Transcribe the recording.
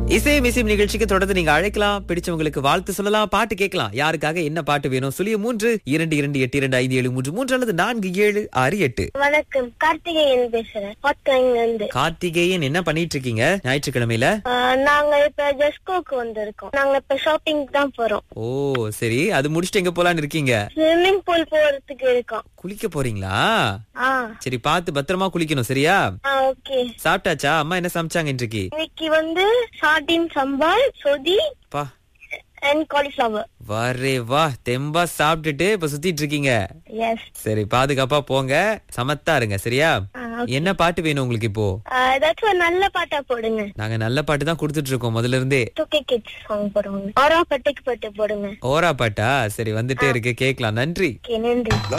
இசை மிசிம் நிகழ்ச்சிக்கு தொடர்ந்து நீங்க அழைக்கலாம் பிடிச்சவங்களுக்கு வாழ்த்து சொல்லலாம் பாட்டு கேட்கலாம் யாருக்காக என்ன பாட்டு வேணும் சொல்லிய மூன்று இரண்டு இரண்டு எட்டு இரண்டு ஐந்து ஏழு மூன்று மூன்று அல்லது நான்கு ஏழு ஆறு எட்டு வணக்கம் கார்த்திகேயன் பேசுறேன் ஹாட்லைன்ல இருந்து கார்த்திகேயன் என்ன பண்ணிட்டு இருக்கீங்க ஞாயிற்றுக்கிழமையில ஆஹ் நாங்க இப்ப ஜெஸ்கோக்கு வந்திருக்கோம் நாங்க இப்ப ஷாப்பிங் தான் போறோம் ஓ சரி அது முடிச்சுட்டு எங்க போலான்னு இருக்கீங்க ஸ்விம்மிங் பூல் போறதுக்கு இருக்கோம் குளிக்க போறீங்களா ஆ சரி பார்த்து பத்திரமா குளிக்கணும் சரியா ஆ ஓகே சாப்பிட்டாச்சா அம்மா என்ன சமைச்சாங்க இன்றைக்கு இன்னைக்கு வந்து சார்டின் சம்பால் சொதி பா அண்ட் காலிஃபிளவர் வரே வா தெம்பா சாப்பிட்டுட்டு இப்ப சுத்திட்டு இருக்கீங்க எஸ் சரி பாதுகாப்பா போங்க சமத்தா இருங்க சரியா என்ன பாட்டு வேணும் உங்களுக்கு இப்போ ஏதாச்சும் ஒரு நல்ல பாட்டா போடுங்க நாங்க நல்ல பாட்டு தான் கொடுத்துட்டு இருக்கோம் முதல்ல இருந்தே டூகே கிட்ஸ் சாங் போடுவாங்க ஆரா பட்டுக்கு பட்டு போடுங்க ஓரா பாட்டா சரி வந்துட்டே இருக்கு கேக்கலாம் நன்றி ஓகே நன்றி